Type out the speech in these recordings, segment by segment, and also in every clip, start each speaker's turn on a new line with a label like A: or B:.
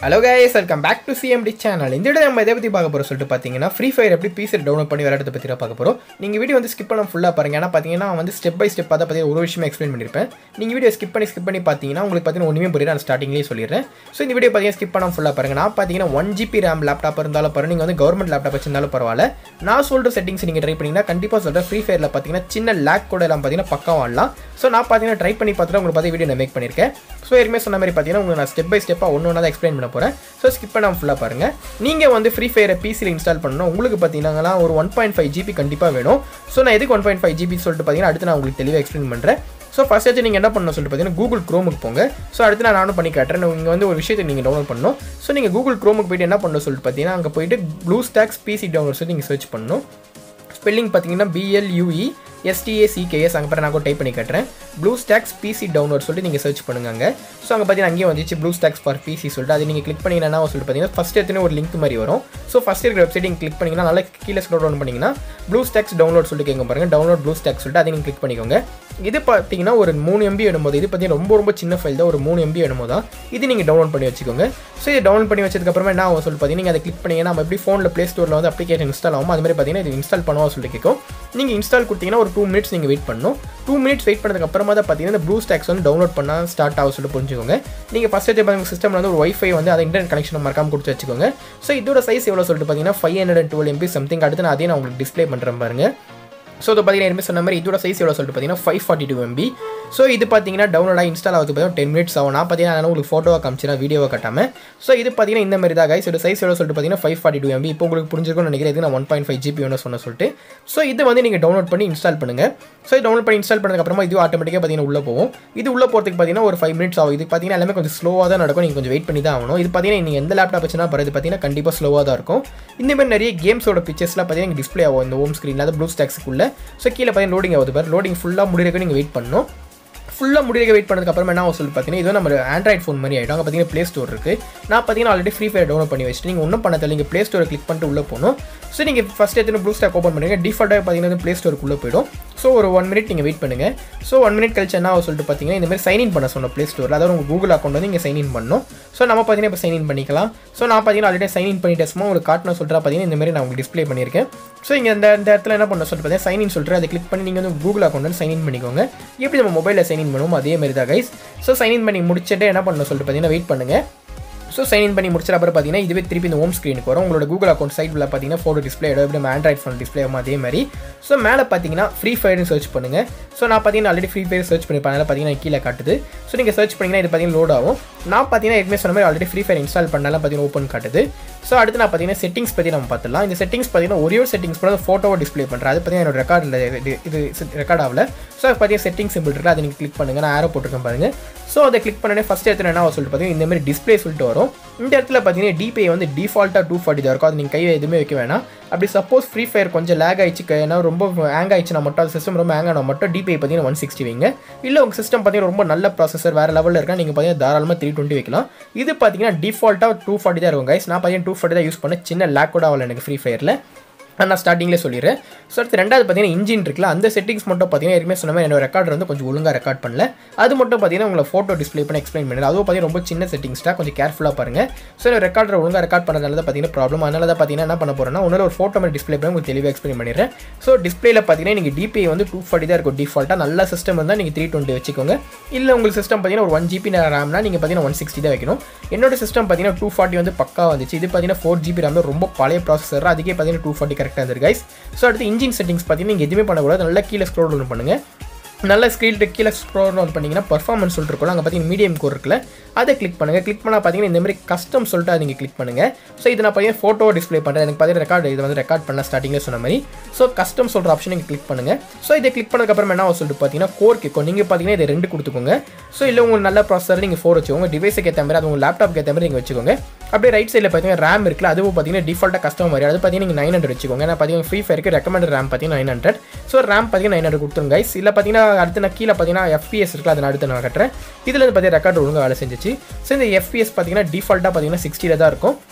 A: hello guys welcome back to CMT channel இந்த video நம்ம எதை பற்றி பார்க்க போகிறோம் சொல்லிட்டு பார்த்தீங்கன்னா ஃப்ரீ ஃபயர் எப்படி பிசி டவுன்லோட் பண்ணி விளையாடுறத பற்றி தான் பார்க்க போகிறோம் நீங்கள் வீடியோ வந்து ஸ்கிப் பண்ண ஃபுல்லாக பாருங்க ஏன்னா பார்த்தீங்கன்னா நான் வந்து ஸ்டெப் பை ஸ்டெப் அதை பற்றி ஒரு விஷயமா எக்ஸ்பிளைன் பண்ணியிருப்பேன் நீங்கள் வீடியோ ஸ்கிப் பண்ணி ஸ்கிப் பண்ணி பார்த்தீங்கன்னா உங்களுக்கு பார்த்தீங்கன்னா ஒன்றுமே புரியல நான் ஸ்டார்டிங்லேயே சொல்லிடுறேன் ஸோ இந்த வீடியோ பார்த்தீங்கன்னா ஸ்கிப் பண்ணாம ஃபுல்லாக பாருங்க நான் பார்த்தீங்கன்னா ஒன் ஜிபி ரேம் லேப்டாப் இருந்தாலும் பாருங்க நீங்கள் வந்து கவர்மெண்ட் லேப்டாப் வச்சிருந்தாலும் பரவாயில்ல நான் சொல்கிற செட்டிங்ஸ் நீங்கள் ட்ரை பண்ணிங்கன்னா கண்டிப்பாக சொல்கிறேன் ஃப்ரீ ஃபயரில் பார்த்தீங்கன்னா சின்ன லேக் கூட எல்லாம் பார்த்தீங்கன்னா பக்கம் ஆடலாம் ஸோ நான் பார்த்தீங்கன்னா ட்ரை பண்ணி பார்த்துட்டு உங்களுக்கு பார்த்து வீடியோ நான் மேக் பண்ணியிருக்கேன் ஸோ ஏற்கனவே சொன்ன மாதிரி பார்த்தீங்கன்னா உங்களுக்கு நான் ஸ்டெப் பை ஸ்டெப்பாக ஒன்று ஒன்றா தான் எக்ஸ்பிளைன் பண்ண போகிறேன் ஸோ ஸ்கிப் பண்ணாமல் ஃபுல்லாக பாருங்கள் நீங்கள் வந்து ஃப்ரீ ஃபயரை பிசியில் இன்ஸ்டால் பண்ணணும் உங்களுக்கு பார்த்தீங்கன்னா ஒரு ஒன் பாயிண்ட் ஃபைவ் ஜிபி கண்டிப்பாக வேணும் ஸோ நான் எதுக்கு ஒன் பாயிண்ட் ஃபைவ் ஜிபி சொல்லிட்டு பார்த்தீங்கன்னா அடுத்து நான் உங்களுக்கு தெளிவாக எக்ஸ்பிளைன் பண்ணுறேன் ஸோ ஃபஸ்ட் ஆச்சு நீங்கள் என்ன பண்ணணும் சொல்லிட்டு பார்த்தீங்கன்னா கூகுள் க்ரோமுக்கு போங்க ஸோ அடுத்து நான் நானும் பண்ணி காட்டுறேன் நீங்கள் வந்து ஒரு விஷயத்தை நீங்கள் டவுன்லோட் பண்ணணும் ஸோ நீங்கள் கூகுள் க்ரோமுக்கு போயிட்டு என்ன பண்ணணும் சொல்லிட்டு பார்த்தீங்கன்னா அங்கே போயிட்டு ப்ளூ ஸ்டாக்ஸ் பிசி டவுன்லோட் சொல்லி நீங்கள் சர்ச் பண்ணணும் ஸ்பெல்லிங் பார்த்தீங்கன்னா பிஎல்யூஇ எஸ்டிஏசிகேஎஸ் அங்கே பாரு நான் கூட டைப் பண்ணி காட்டுறேன் ப்ளூ ஸ்டாக்ஸ் பிசி டவுன்லோட் சொல்லிட்டு நீங்கள் சர்ச் பண்ணுங்க அங்கே ஸோ அங்கே பார்த்தீங்கன்னா அங்கேயும் வந்துச்சு ப்ளூ ஸ்டாக்ஸ் ஃபார் பிசி சொல்லிட்டு அது நீங்கள் கிளிக் பண்ணிங்கன்னா சொல்லிட்டு பார்த்தீங்கன்னா ஃபஸ்ட் எடுத்துன்னு ஒரு லிங்க் மாதிரி வரும் ஸோ ஃபஸ்ட் இருக்கிற வெப்சைட் நீங்கள் கிளிக் பண்ணிங்கன்னா நல்லா கீழே ஸ்க்ரோல் டவுன் பண்ணிங்கன்னா ப்ளூ ஸ்டாக்ஸ் டவுன்லோட் சொல்லிட்டு கேட்க பாருங்க டவுன்லோட் ப்ளூ ஸ்டாக்ஸ் சொல்லிட்டு அதை நீங்கள் கிளிக் பண்ணிக்கோங்க இது பார்த்தீங்கன்னா ஒரு மூணு எம்பி வேணும்போது இது பார்த்தீங்கன்னா ரொம்ப ரொம்ப சின்ன ஃபைல் தான் ஒரு மூணு எம்பி வேணும்போது தான் இது நீங்கள் டவுன்லோட் பண்ணி வச்சுக்கோங்க ஸோ இது டவுன்லோட் பண்ணி வச்சதுக்கப்புறமா என்ன ஆகும் சொல்லிட்டு பார்த்தீங்கன்னா நீங்கள் அதை கிளிக் பண்ணிங்கன்னா நம்ம எப்படி ஃபோனில் ப்ளே ஸ்டோரில் வந்து அப்ளிகேஷன் இன்ஸ்டால் ஆகும் அது மாதிரி பார்த்தீங்கன்னா இது இன்ஸ்டால் பண்ணுவோம் சொல்லிட்டு கேட்கும் நீங்கள் இன்ஸ்டால் கொடுத்தீங்கன்னா ஒரு டூ மினிட்ஸ் நீங்கள் வெயிட் பண்ணணும் டூ மினிட்ஸ் வெயிட் பண்ணதுக்கு அப்புறமா தான் பார்த்தீங்கன்னா இந்த ப்ளூ ஸ்டாக்ஸ் வந்து டவுன்லோட் பண்ணால் ஸ்டார்ட் ஆகும் சொல்லிட்டு புரிஞ்சுக்கோங்க நீங்கள் ஃபஸ்ட் பார்த்தீங்கன்னா சிஸ்டமில் வந்து ஒரு ஒய்ஃபை வந்து அதை இன்டர்நெட் கனெக்ஷன் மறக்காம கொடுத்து வச்சுக்கோங்க ஸோ இதோட சைஸ் எவ்வளோ சொல்லிட்டு பார்த்தீங்கன்னா five hundred and twelve MB something அடுத்து நான் அதையும் நான் உங்களுக்கு டிஸ்ப்ளே பண்ணுறேன் பாருங்க ஸோ இது பார்த்தீங்கன்னா என்ன சொன்ன மாதிரி இதோட சைஸ் எவ்வளோ சொல்லிட்டு பார்த்தீங்கன்னா five forty two MB so இது பார்த்தீங்கன்னா டவுன்லோடாக இன்ஸ்டால் ஆகுது பார்த்தீங்கன்னா டென் மினிட்ஸ் ஆகும் நான் பார்த்தீங்கன்னா நான் உங்களுக்கு ஃபோட்டோவாக காமிச்சிடறேன் வீடியோவை கட்டாமல் ஸோ இது பார்த்தீங்கன்னா இந்த மாதிரி தான் கைஸ் இதோட சைஸ் எவ்வளோ சொல்லிட்டு பார்த்தீங்கன்னா ஃபைவ் ஃபார்ட்டி டூ எம்பி இப்போ உங்களுக்கு புரிஞ்சிருக்கும்னு நினைக்கிறேன் இது நான் ஒன் பாயிண்ட் ஃபைவ் ஜிபி வேணும் சொன்ன சொல்லிட்டு ஸோ இது வந்து நீங்கள் டவுன்லோட் பண்ணி இன்ஸ்டால் பண்ணுங்கள் ஸோ டவுன்லோட் பண்ணி இன்ஸ்டால் பண்ணதுக்கப்புறமா இது ஆட்டோமேட்டிக்காக பார்த்தீங்கன்னா உள்ளே போகும் இது உள்ளே போகிறதுக்கு பார்த்தீங்கன்னா ஒரு ஃபைவ் மினிட்ஸ் ஆகும் இது பார்த்தீங்கன்னா எல்லாமே கொஞ்சம் ஸ்லோவாக தான் நடக்கும் நீங்கள் கொஞ்சம் வெயிட் பண்ணி தான் ஆகணும் இது பார்த்தீங்கன்னா நீங்கள் எந்த லேப்டாப் வச்சுனா பரது பார்த்தீங்கன்னா கண்டிப்பாக ஸ்லோவாக தான் இருக்கும் இந்த மாதிரி நிறைய கேம்ஸோட பிக்சர்ஸ்லாம் பார்த்தீங்கன்னா டிஸ்ப்ளே ஆகும் இந்த ஹோம் ஸ்க்ரீனில் அது ப்ளூ ஸ்டாக்ஸுக்குள்ளே ஸோ கீழே பார்த்தீங்கன்னா லோடிங் ஆகுது பாரு லோடிங் ஃபுல்லாக முடிகிறக்கு நீங்கள் வெயிட் பண்ணணும் ஃபுல்லாக முடிக்க வெயிட் பண்ணதுக்கு அப்புறமா என்ன ஆகும் சொல்லி பார்த்தீங்கன்னா இது நம்ம ஆண்ட்ராய்ட் ஃபோன் மாதிரி ஆகிடும் அங்கே பார்த்தீங்கன்னா ப்ளே ஸ்டோர் இருக்குது நான் பார்த்தீங்கன்னா ஆல்ரெடி ஃப்ரீ ஃபயர் டவுன்லோட் பண்ணி வச்சுட்டு நீங்கள் ஒன்றும் பண்ண தெரியல நீங்கள் ப்ளே ஸ்டோரை கிளிக் பண்ணிட்டு உள்ளே போகணும் ஸோ நீங்கள் ஃபஸ்ட் எடுத்து ப்ளூ ஸ்டாக் ஓப்பன் பண்ணுங்க டிஃபால்ட்டாக பார்த்தீங்கன்னா ப்ளே ஸ்டோருக்குள்ளே போயிடும் ஸோ ஒரு ஒன் மினிட் நீங்கள் வெயிட் பண்ணுங்கள் ஸோ ஒன் மினிட் கழிச்சு என்ன ஆகும் சொல்லிட்டு பார்த்தீங்கன்னா இந்த மாதிரி சைன் இன் பண்ண சொன்ன ப்ளே ஸ்டோரில் அதாவது உங்கள் கூகுள் அக்கௌண்ட் வந்து நீங்கள் சைன் இன் பண்ணணும் ஸோ நம்ம பார்த்தீங்கன்னா இப்போ சைன் இன் பண்ணிக்கலாம் ஸோ நான் பார்த்தீங்கன்னா ஆல்ரெடி சைன் இன் பண்ணிட்டு சும்மா உங்களுக்கு காட்டணும் சொல்கிறா பார்த்தீங்கன்னா இந்த மாதிரி நான் உங்களுக்கு டிஸ்ப்ளே பண்ணியிருக்கேன் ஸோ இங்கே இந்த இந்த இடத்துல என்ன பண்ண சொல்லிட்டு பார்த்தீங்கன்னா சைன் இன் சொல்லிட்டு அதை கிளிக் பண்ணி நீங்கள் வந்து கூகுள் அக்கௌண்ட் வந்து சைன் இன் பண்ணிக்கோங்க எப்படி நம்ம மொபைலில் சைன் இன் பண்ணுவோம் அதே மாதிரி தான் கைஸ் ஸோ சைன் இன் பண்ணி முடிச்சுட்டு என்ன பண்ணணும் சொல்லிட்டு பார்த்தீங்கன்னா வெயிட் பண்ணுங்கள் ஸோ சைன் இன் பண்ணி முடிச்ச அப்புறம் பார்த்தீங்கன்னா இதுவே திருப்பி இந்த ஹோம் ஸ்க்ரீனுக்கு வரும் உங்களோட கூகுள் அக்கௌண்ட் சைட்டில் பார்த்தீங்கன்னா ஃபோட்டோ டிஸ்பிளே எப்படி நம்ம ஆண்ட்ராய்ட் ஃபோன் டிஸ்பிளே ஆகும் அதே மாதிரி ஸோ மேலே பார்த்தீங்கன்னா ஃப்ரீ ஃபயர்னு சர்ச் பண்ணுங்கள் ஸோ நான் பார்த்தீங்கன்னா ஆல்ரெடி ஃப்ரீ ஃபயர் சர்ச் பண்ணிப்பேன் அதனால் பார்த்தீங்கன்னா கீழே காட்டுது ஸோ நீங்கள் சர்ச் பண்ணிங்கன்னா இது பார்த்தீங்கன்னா லோட் ஆகும் நான் பார்த்தீங்கன்னா ஏற்கனவே சொன்ன மாதிரி ஆல்ரெடி ஃப்ரீ ஃபயர் இன்ஸ்டால் பண்ணாலும் பார்த்தீங்கன்னா ஓப்பன் காட்டுது ஸோ அடுத்து நான் பார்த்தீங்கன்னா செட்டிங்ஸ் பற்றி நம்ம பார்த்துலாம் இந்த செட்டிங்ஸ் பார்த்தீங்கன்னா ஒரே ஒரு செட்டிங்ஸ் கூட ஃபோட்டோவை டிஸ்பிளே பண்ணுறேன் அது பார்த்தீங்கன்னா என்னோட ரெக்கார்டில் இது ரெக்கார்ட் ஆகல ஸோ அது பார்த்தீங்கன்னா செட்டிங் சிம்பிள் இருக்குது அதை நீங்கள் கிளிக் பண்ணுங்கள் நான் ஆரோ போட்டிருக்கேன் பாருங்கள் ஸோ அதை கிளிக் பண்ணனே ஃபஸ்ட் இடத்துல என்ன சொல்லிட்டு பார்த்தீங்கன்னா இந்த மாதிரி டிஸ்பிளே சொல்லிட்டு வரும் இந்த இடத்துல பார்த்தீங்கன்னா டிபே வந்து டிஃபால்ட்டாக டூ ஃபார்ட்டி தான் இருக்கும் அது நீங்கள் கையை எதுவுமே வைக்க வேணாம் அப்படி சப்போஸ் ஃப்ரீ ஃபயர் கொஞ்சம் லேக் ஆயிடுச்சு ஏன்னா ரொம்ப ஹேங் ஆயிடுச்சுனா மட்டும் அது சிஸ்டம் ரொம்ப ஹேங் ஆனால் மட்டும் டிபே பார்த்தீங்கன்னா ஒன் சிக்ஸ்டி வைங்க இல்லை உங்கள் சிஸ்டம் பார்த்தீங்கன்னா ரொம்ப நல்ல ப்ராசஸர் வேறு லெவலில் இருக்கா நீங்கள் பார்த்தீங்கன்னா தாராளமாக த்ரீ டுவெண்ட்டி வைக்கலாம் இது பார்த்தீங்கன்னா டிஃபால்ட்டாக டூ ஃபார்ட்டி தான் இருக்கும் கைஸ் நான் பார்த்தீங்கன்னா டூ ஃபார்ட்டி தான் யூஸ் பண்ணேன் சின்ன லேக் கூட ஆகல எனக்கு ஃப்ரீ ஃபயரில் நான் ஸ்டார்டிங்லேயே சொல்லிடுறேன் ஸோ அடுத்து ரெண்டாவது பார்த்தீங்கன்னா இன்ஜின் இருக்குல்ல அந்த செட்டிங்ஸ் மட்டும் பார்த்தீங்கன்னா ஏற்கனவே சொன்ன மாதிரி என்னோட ரெக்கார்டர் வந்து கொஞ்சம் ஒழுங்காக ரெக்கார்ட் பண்ணல அது மட்டும் பார்த்தீங்கன்னா உங்களை ஃபோட்டோ டிஸ்பிளே பண்ணி எக்ஸ்பிளைன் பண்ணல அதுவும் பார்த்தீங்கன்னா ரொம்ப சின்ன செட்டிங்ஸ் தான் கொஞ்சம் கேர்ஃபுல்லாக பாருங்கள் ஸோ என்னோட ரெக்கார்டர் ஒழுங்காக ரெக்கார்ட் பண்ணதால தான் பார்த்தீங்கன்னா ப்ராப்ளம் அதனால தான் பார்த்தீங்கன்னா என்ன பண்ண போகிறேன்னா ஒன்றில் ஒரு ஃபோட்டோ மாதிரி டிஸ்பிளே பண்ணி உங்களுக்கு தெளிவாக எக்ஸ்பிளைன் பண்ணிடுறேன் ஸோ டிஸ்பிளேல பார்த்தீங்கன்னா நீங்கள் டிபிஐ வந்து டூ ஃபார்ட்டி தான் இருக்கும் டிஃபால்ட்டாக நல்ல சிஸ்டம் இருந்தால் நீங்கள் த்ரீ டுவெண்ட்டி வச்சுக்கோங்க இல்லை உங்களுக்கு சிஸ்டம் பார்த்தீங்கன்னா ஒரு ஒன் ஜிபி ரேம்னா நீங்கள் பார்த்தீங்கன்னா ஒன் சிக்ஸ்டி தான் வைக்கணும் என்னோட சிஸ்டம் பார்த்தீங்கன்னா டூ ஃபார்ட்டி வந்து பக்கா வந்துச்சு இது பார்த்தீங்கன்னா ஃபோர் ஜிபி ரேம் ரொம்ப பழைய ப்ராசஸர் அதுக்கே பார்த்தீங்கன்னா டூ ஃபார்ட்டி கரெக்டாக இருந்தது கைஸ் ஸோ அடுத்து இன்ஜின் செட்டிங்ஸ் பார்த்தீங்கன்னா நீங்கள் எதுவுமே பண்ணக்கூடாது நல்லா கீழே ஸ்க்ரோல் டவுன் பண்ணுங்கள் நல்ல ஸ்க்ரீன் கீழே ஸ்க்ரோல் டவுன் பண்ணிங்கன்னா பர்ஃபார்மன்ஸ் சொல்லிட்டு இருக்கோம் அங்கே பார்த்தீங்கன்னா மீடியம் கோர் இருக்குல்ல அதை கிளிக் பண்ணுங்கள் கிளிக் பண்ணால் பார்த்தீங்கன்னா இந்த மாதிரி கஸ்டம் சொல்லிட்டு அதை நீங்கள் கிளிக் பண்ணுங்கள் ஸோ இது நான் பார்த்தீங்கன்னா ஃபோட்டோ டிஸ்பிளே பண்ணுறேன் எனக்கு பார்த்தீங்கன்னா ரெக்கார்டு இதை வந்து ரெக்கார்ட் பண்ண ஸ்டார்டிங்கில் சொன்ன மாதிரி ஸோ கஸ்டம் சொல்கிற ஆப்ஷன் நீங்கள் கிளிக் பண்ணுங்கள் ஸோ இதை கிளிக் பண்ணதுக்கப்புறம் என்ன சொல்லிட்டு பார்த்தீங்கன்னா கோர் கேட்கும் நீங்கள் பார்த்தீங்கன்னா இதை ரெண்டு கொடுத்துக்கோங்க ஸோ இல்லை உங்கள் நல்ல ப்ராசஸர் நீங்கள் ஃபோர் வச்சுக்கோங்க டிவைஸுக்கு ஏற்ற மாதிரி அது உங்கள் லேப்டாப்க்கு ஏற்ற மாதிரி நீங்கள் வச்சுக்கோங்க அப்படியே ரைட் சைடில் பார்த்தீங்கன்னா ரேம் இருக்குல்ல அதுவும் பார்த்தீங்கன்னா டிஃபால்ட்டாக கஸ்டம் மாதிரி அது பார்த்தீங்கன்னா நீங்கள் நைன் ஹண்ட்ரட் வச்சுக்கோங்க ஏன்னா பார்த்தீங்கன்னா ஃப்ரீ ஃபயருக்கு ரெக்கமெண்ட் ரேம் பார்த்தீங்கன்னா நைன் ஹண்ட்ரட் ஸோ ரேம் பார்த்தீங்கன்னா நைன் ஹண்ட்ரட் கொடுத்துருங்க கைஸ் இல்லை பார்த்தீங்கன்னா அடுத்து நான் கீழே பார்த்தீங்கன்னா எஃபிஎஸ் இருக்குது அதை நான் அடுத்து நான் கட்டுறேன் இதில் வந்து பார்த்தீங்கன்னா ரெக்கார்டு ஒழுங்காக வேலை செஞ்சிச்சு ஸோ இந்த எஃபிஎஸ் பார்த்தீங்கன்னா டிஃபால்ட்டாக பார்த்தீங்கன்னா சிக்ஸ்டியில் தான் இருக்கும்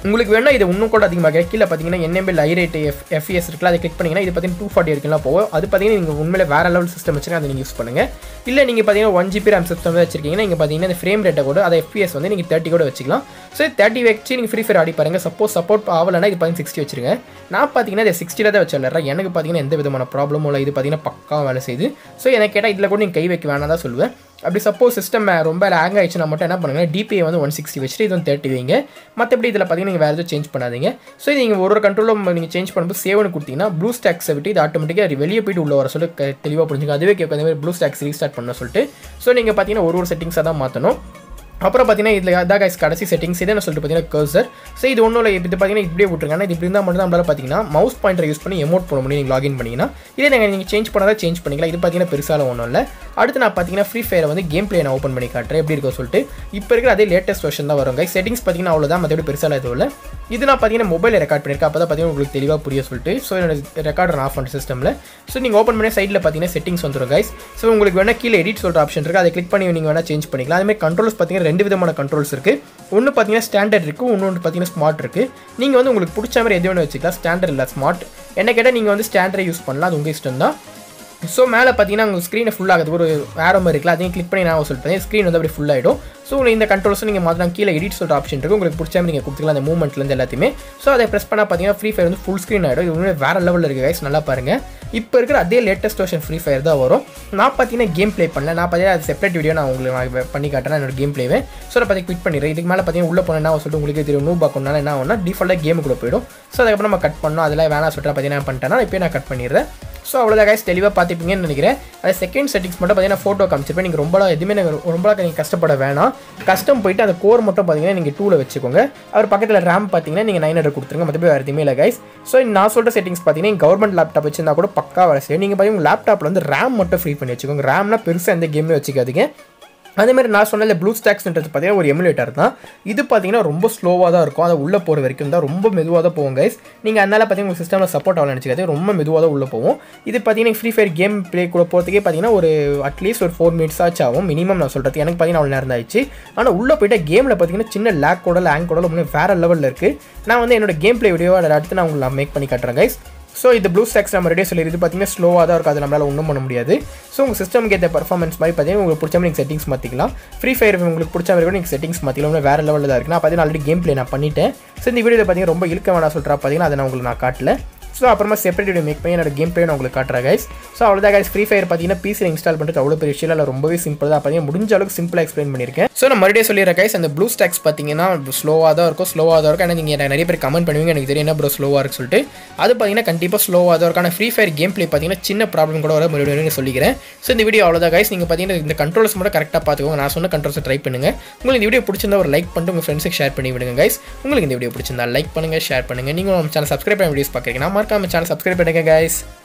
A: உங்களுக்கு வேணால் இது இன்னும் கூட அதிகமாக கீழே பார்த்தீங்கன்னா என்எம்பிஎல் ஐரேட் எஃப் எஃப்எஸ் இருக்குல்ல அதை கிளிக் பண்ணிங்கன்னா இது பார்த்தீங்கன்னா டூ ஃபார்ட்டி வரைக்கும்லாம் போகும் அது பார்த்தீங்கன்னா நீங்கள் உண்மையிலே வேறு லெவல் சிஸ்டம் வச்சுருங்க அதை நீங்கள் யூஸ் பண்ணுங்கள் இல்லை நீங்கள் பார்த்தீங்கன்னா ஒன் ஜிபி ரேம் சிஸ்டம் வச்சிருக்கீங்கன்னா நீங்கள் பார்த்தீங்கன்னா இந்த ஃப்ரேம் ரேட்டை கூட அதை எஃபிஎஸ் வந்து நீங்கள் தேர்ட்டி கூட வச்சுக்கலாம் ஸோ தேர்ட்டி வச்சு நீங்கள் ஃப்ரீ ஃபயர் ஆடி பாருங்க சப்போஸ் சப்போர்ட் ஆகலைன்னா இது பார்த்தீங்கன்னா சிக்ஸ்டி வச்சிருங்க நான் பார்த்தீங்கன்னா இதை சிக்ஸ்டியில் தான் வச்சு விளையாடுறேன் எனக்கு பார்த்தீங்கன்னா எந்த விதமான ப்ராப்ளமும் இல்லை இது பார்த்தீங்கன்னா பக்கா வேலை செய்யுது ஸோ எனக்கு கேட்டால் இதில் கூட நீங்கள் கை வைக்க வேணாம் தான் சொல்லுவேன் அப்படி சப்போஸ் சிஸ்டம் ரொம்ப ஹேங் ஆயிடுச்சுன்னா மட்டும் என்ன பண்ணுங்கள் டிபிஐ வந்து ஒன் சிக்ஸ்டி வச்சுட்டு இது வந்து தேர்ட்டி வைங்க மற்றபடி இதில் பார்த்தீங்கன்னா நீங்கள் வேறு எதுவும் சேஞ்ச் பண்ணாதீங்க ஸோ இது நீங்கள் ஒரு ஒரு கண்ட்ரோலும் நீங்கள் சேஞ்ச் பண்ணும்போது சேவ்னு கொடுத்தீங்கன்னா ப்ளூ ஸ்டாக்ஸை விட்டு இது ஆட்டோமேட்டிக்காக வெளியே போயிட்டு உள்ள வர சொல்லி க- தெளிவாக புரிஞ்சுங்க அதுவே கேட்கும் அந்த மாதிரி ப்ளூ ஸ்டாக்ஸ் ரீஸ்டார்ட் பண்ண சொல்லிட்டு ஸோ நீங்கள் பார்த்தீங்கன்னா ஒரு ஒரு செட்டிங்ஸாக தான் மாற்றணும் அப்புறம் பார்த்தீங்கன்னா இதில் அதான் guys கடைசி செட்டிங்ஸ் இதே நான் சொல்லிட்டு பார்த்தீங்கன்னா கர்சர் ஸோ இது ஒன்றும் இல்லை இது பார்த்தீங்கன்னா இப்படியே விட்டுருக்காங்க இது இப்படி இருந்தால் மட்டும் தான் நம்மளால பார்த்தீங்கன்னா மவுஸ் பாயிண்டர் யூஸ் பண்ணி எமோட் போட முடியும் நீங்கள் லாகின் பண்ணிங்கன்னா இதே நீங்கள் நீங்கள் சேஞ்ச் பண்ணாதான் சேஞ்ச் பண்ணிக்கலாம் இது பார்த்தீங்கன்னா பெருசால ஒன்றும் இல்லை அடுத்து நான் பார்த்தீங்கன்னா ஃப்ரீ ஃபயரை வந்து கேம் பிளே நான் ஓப்பன் பண்ணி காட்டுறேன் எப்படி இருக்கும் சொல்லிட்டு இப்போ இருக்கிற அதே லேட்டஸ்ட் வெர்ஷன் தான் வரும் guys செட்டிங்ஸ் பார்த்தீங்கன்னா அவ்வளோதான் மற்றபடி பெருசால எதுவும் இல்லை இது நான் பார்த்தீங்கன்னா மொபைலில் ரெக்கார்ட் பண்ணியிருக்கேன் அப்போ தான் பார்த்தீங்கன்னா உங்களுக்கு தெளிவாக புரிய சொல்லிட்டு ஸோ என்னோட ரெக்கார்டர் ஆஃப் பண்ணுற சிஸ்டமில் ஸோ நீங்கள் ஓப்பன் பண்ணி சைடில் பார்த்தீங்கன்னா செட்டிங்ஸ் வந்துடும் guys ஸோ உங்களுக்கு வேணால் கீழே எடிட் சொல்கிற ஆப்ஷன் இருக்குது அதை கிளிக் பண்ணி நீங்கள் வேணால் சேஞ்ச் பண்ணிக்கலாம் அதே மாதிரி கண்ட்ரோல்ஸ் பார்த்தீங்கன்னா ரெண்டு விதமான கண்ட்ரோல்ஸ் இருக்குது ஒன்று பார்த்தீங்கன்னா ஸ்டாண்டர்ட் இருக்குது இன்னொன்று பார்த்தீங்கன்னா ஸ்மார்ட் இருக்குது நீங்கள் வந்து உங்களுக்கு பிடிச்ச மாதிரி எது வேணும் வச்சுக்கலாம் ஸ்டாண்டர்ட் இல்லை ஸ்மார்ட் என்ன கேட்டால் நீங்கள் வந்து ஸ்டாண்டர்டை யூஸ் பண்ணலாம் அது உங்கள் இஷ்டம் தான் ஸோ மேலே பார்த்தீங்கன்னா உங்கள் ஸ்க்ரீனை ஃபுல் ஆகுது ஒரு ஆரோ மாதிரி இருக்குல்ல அதையும் கிளிக் பண்ணி நான் சொல்லிட்டு ஸ்க்ரீன் வந்து அப்படி ஃபுல் ஆகிடும் ஸோ இந்த கண்ட்ரோல்ஸும் நீங்கள் மாத்திரம் கீழே எடிட் சொல்கிற ஆப்ஷன் இருக்குது உங்களுக்கு பிடிச்ச மாதிரி நீங்கள் கொடுத்துக்கலாம் அந்த மூவ்மெண்ட்லேருந்து எல்லாத்தையுமே ஸோ அதை ப்ரெஸ் பண்ணால் பார்த்தீங்கன்னா ஃப்ரீ ஃபயர் வந்து ஃபுல் ஸ்க்ரீன் ஆகிடும் இது உண்மையிலே வேறு லெவலில் இருக்குது guys நல்லா பாருங்கள் இப்போ இருக்கிற அதே லேட்டஸ்ட் வெர்ஷன் ஃப்ரீ ஃபயர் தான் வரும் நான் பார்த்தீங்கன்னா கேம் ப்ளே பண்ணல நான் பார்த்தீங்கன்னா அது செப்பரேட் வீடியோ நான் உங்களுக்கு நான் பண்ணி காட்டுறேன் என்னோட கேம் ப்ளேவே ஸோ நான் பார்த்து குவிட் பண்ணிடுறேன் இதுக்கு மேலே பார்த்தீங்கன்னா உள்ள போனேன்னா சொல்லிட்டு உங்களுக்கு தெரியும் நூ பாக்கணும்னால என்ன ஆகும்னா டிஃபால்ட்டாக கேமுக்குள்ளே போயிடும் ஸோ அதுக்கப்புறம் நம்ம கட் பண்ணோம் அதெல்லாம் வேணாம் சொல்லிட்டு பார்த்தீங்கன்னா என்ன பண்ணிட்டேன்னா இப்போ நான் கட் பண்ணிடுறேன் ஸோ அவ்வளோதான் guys தெளிவாக பார்த்துப்பீங்கன்னு நினைக்கிறேன் அது செகண்ட் செட்டிங்ஸ் மட்டும் பார்த்தீங்கன்னா ஃபோட்டோ காமிச்சிருப்பேன் நீங்கள் ரொம்ப எதுவுமே நீங்கள் ரொம்ப நீங்கள் கஷ்டப்பட வேணாம் கஷ்டம் போயிட்டு அந்த கோர் மட்டும் பார்த்தீங்கன்னா நீங்கள் டூவில் வச்சுக்கோங்க அவர் பக்கத்தில் ரேம் பார்த்தீங்கன்னா நீங்கள் நைன் ஹண்ட்ரட் கொடுத்துருங்க மற்றபடி வேறு எதுவுமே இல்லை கைஸ் ஸோ நான் சொல்கிற செட்டிங்ஸ் பார்த்தீங்கன்னா கவர்மெண்ட் லேப்டாப் வச்சிருந்தா கூட பக்கா வேலை செய்யும் நீங்கள் பார்த்தீங்கன்னா லேப்டாப்பில் வந்து ரேம் மட்டும் ஃப்ரீ பண்ணி வச்சுக்கோங்க ரேம்னா பெருசாக எந்த கேமே வச்சுக்காதீங்க அதே மாதிரி நான் சொன்னல ப்ளூ ஸ்டாக்ஸ்ன்றது பார்த்தீங்கன்னா ஒரு எமுலேட்டர் தான் இது பார்த்தீங்கன்னா ரொம்ப ஸ்லோவாக தான் இருக்கும் அதை உள்ளே போகிற வரைக்கும் தான் ரொம்ப மெதுவாக தான் போகும் கைஸ் நீங்கள் அதனால பார்த்தீங்கன்னா உங்கள் சிஸ்டமில் சப்போர்ட் ஆகல நினச்சிக்காது ரொம்ப மெதுவாக தான் உள்ளே போகும் இது பார்த்தீங்கன்னா ஃப்ரீ ஃபயர் கேம் ப்ளே கூட போகிறதுக்கே பார்த்தீங்கன்னா ஒரு அட்லீஸ்ட் ஒரு ஃபோர் மினிட்ஸ் ஆச்சு ஆகும் மினிமம் நான் சொல்கிறது எனக்கு பார்த்தீங்கன்னா அவ்வளோ நேரம் தான் ஆயிடுச்சு ஆனால் உள்ளே போயிட்டு கேமில் பார்த்தீங்கன்னா சின்ன லேக் கூட லேங் கூட இன்னும் வேறு லெவலில் இருக்குது நான் வந்து என்னோட கேம் ப்ளே வீடியோ அதை அடுத்து நான் உங்களுக்கு மேக் பண்ணி காட்டுறேன் கைஸ் ஸோ இது ப்ளூ ஸ்டாக்ஸ் நம்ம ரெடியாக சொல்லி இது பார்த்தீங்கன்னா ஸ்லோவாக தான் இருக்கும் அது நம்மளால் ஒன்றும் பண்ண முடியாது ஸோ உங்கள் சிஸ்டம்க்கு ஏற்ற பர்ஃபார்மன்ஸ் மாதிரி பார்த்தீங்கன்னா உங்களுக்கு பிடிச்ச மாதிரி நீங்கள் செட்டிங்ஸ் மாற்றிக்கலாம் ஃப்ரீ ஃபயர் உங்களுக்கு பிடிச்ச மாதிரி கூட நீங்கள் செட்டிங்ஸ் மாற்றிக்கலாம் இன்னும் வேறு லெவலில் தான் இருக்குது நான் பார்த்தீங்கன்னா ஆல்ரெடி கேம் ப்ளே நான் பண்ணிட்டேன் ஸோ இந்த வீடியோ பார்த்தீங்கன்னா ரொம்ப இழுக்க வேணாம் சொல்கிறா பார்த்தீங்கன்னா அதை நான் உங்களுக்கு நான் காட்டல ஸோ அப்புறமா செப்பரேட் வீடியோ மேக் பண்ணி என்னோட கேம் ப்ளே நான் உங்களுக்கு காட்டுறேன் கைஸ் ஸோ அவ்வளோதான் கைஸ் ஃப்ரீ ஃபயர் பார்த்தீங்கன்னா பிசியில் இன்ஸ்டால் பண்ணுறது அவ்வளோ பெரிய விஷயம் இல்லை ரொம்பவே சிம்பிள் தான் பார்த்தீங்கன்னா முடிஞ்ச அளவுக்கு சிம்பிளாக எக்ஸ்பிளைன் பண்ணியிருக்கேன் ஸோ நான் மறுபடியும் சொல்லிடுறேன் கைஸ் அந்த ப்ளூ ஸ்டாக்ஸ் பார்த்தீங்கன்னா ஸ்லோவாக தான் இருக்கும் ஸ்லோவாக தான் இருக்கும் ஆனால் நீங்கள் நிறைய பேர் கமெண்ட் பண்ணுவீங்க எனக்கு தெரியும் என்ன ப்ரோ ஸ்லோவாக இருக்கு சொல்லிட்டு அது பார்த்தீங்கன்னா கண்டிப்பாக ஸ்லோவாக தான் இருக்கும் ஆனால் ஃப்ரீ ஃபயர் கேம் ப்ளே பார்த்தீங்கன்னா சின்ன ப்ராப்ளம் கூட வர மறுபடியும் சொல்லிக்கிறேன் ஸோ இந்த வீடியோ அவ்வளோதான் கைஸ் நீங்கள் பார்த்தீங்கன்னா இந்த கண்ட்ரோல்ஸ் மட்டும் கரெக்டாக பார்த்துக்கோங்க நான் சொன்ன கண்ட்ரோல்ஸை ட்ரை பண்ணுங்க உங்களுக்கு இந்த வீடியோ பிடிச்சிருந்தா ஒரு லைக் பண்ணிட்டு உங்கள் ஃப்ரெண்ட்ஸுக்கு ஷேர் பண்ணி விடுங்க கைஸ் உங்களுக்கு இந்த வீடியோ பிடிச்சிருந்தா லைக் பண்ணுங்கள் ஷேர் பண்ணுங்கள் நீங்கள் நம்ம சேனல் சப்ஸ்கிரைப் பண்ண வீடியோஸ் பார்க்குறீங்கன்னா மறக்காம சேனல் சப்ஸ்கிரைப் பண்ணுங்க கைஸ்